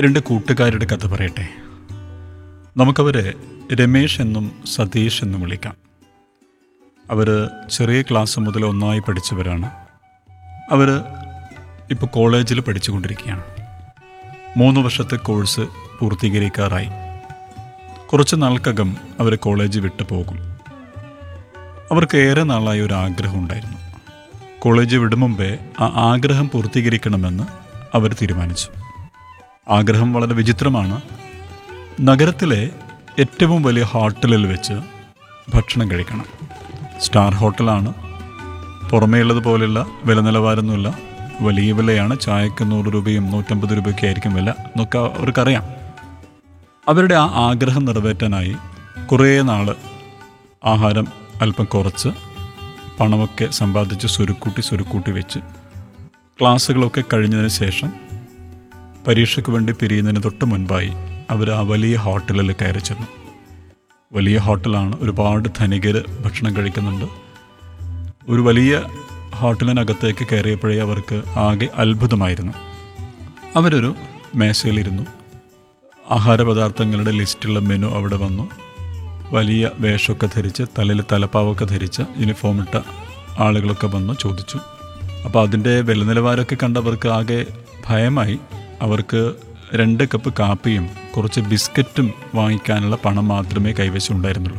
രണ്ട് കൂട്ടുകാരുടെ കഥ പറയട്ടെ നമുക്കവരെ രമേശ് എന്നും സതീഷ് എന്നും വിളിക്കാം അവർ ചെറിയ ക്ലാസ് മുതൽ ഒന്നായി പഠിച്ചവരാണ് അവർ ഇപ്പോൾ കോളേജിൽ പഠിച്ചുകൊണ്ടിരിക്കുകയാണ് മൂന്ന് വർഷത്തെ കോഴ്സ് പൂർത്തീകരിക്കാറായി കുറച്ച് നാൾക്കകം അവർ കോളേജ് വിട്ടു പോകും അവർക്ക് ഏറെ നാളായി ഒരു ആഗ്രഹം ഉണ്ടായിരുന്നു കോളേജ് വിടും മുമ്പേ ആ ആഗ്രഹം പൂർത്തീകരിക്കണമെന്ന് അവർ തീരുമാനിച്ചു ആഗ്രഹം വളരെ വിചിത്രമാണ് നഗരത്തിലെ ഏറ്റവും വലിയ ഹോട്ടലിൽ വെച്ച് ഭക്ഷണം കഴിക്കണം സ്റ്റാർ ഹോട്ടലാണ് പുറമേയുള്ളതുപോലെയുള്ള വില നിലവാരമൊന്നുമില്ല വലിയ വിലയാണ് ചായക്ക് നൂറ് രൂപയും നൂറ്റമ്പത് രൂപയൊക്കെ ആയിരിക്കും വില എന്നൊക്കെ അവർക്കറിയാം അവരുടെ ആ ആഗ്രഹം നിറവേറ്റാനായി കുറേ നാൾ ആഹാരം അല്പം കുറച്ച് പണമൊക്കെ സമ്പാദിച്ച് സ്വരുക്കൂട്ടി സ്വരുക്കൂട്ടി വെച്ച് ക്ലാസ്സുകളൊക്കെ കഴിഞ്ഞതിന് ശേഷം പരീക്ഷയ്ക്ക് വേണ്ടി പിരിയുന്നതിന് തൊട്ട് മുൻപായി അവർ ആ വലിയ ഹോട്ടലിൽ കയറി ചെന്നു വലിയ ഹോട്ടലാണ് ഒരുപാട് ധനികർ ഭക്ഷണം കഴിക്കുന്നുണ്ട് ഒരു വലിയ ഹോട്ടലിനകത്തേക്ക് കയറിയപ്പോഴേ അവർക്ക് ആകെ അത്ഭുതമായിരുന്നു അവരൊരു മേശയിലിരുന്നു ആഹാരപദാർത്ഥങ്ങളുടെ ലിസ്റ്റുള്ള മെനു അവിടെ വന്നു വലിയ വേഷമൊക്കെ ധരിച്ച് തലയിൽ തലപ്പാവൊക്കെ ധരിച്ച് യൂണിഫോം ഇട്ട ആളുകളൊക്കെ വന്നു ചോദിച്ചു അപ്പോൾ അതിൻ്റെ വില നിലവാരമൊക്കെ കണ്ടവർക്ക് ആകെ ഭയമായി അവർക്ക് രണ്ട് കപ്പ് കാപ്പിയും കുറച്ച് ബിസ്ക്കറ്റും വാങ്ങിക്കാനുള്ള പണം മാത്രമേ കൈവശം ഉണ്ടായിരുന്നുള്ളൂ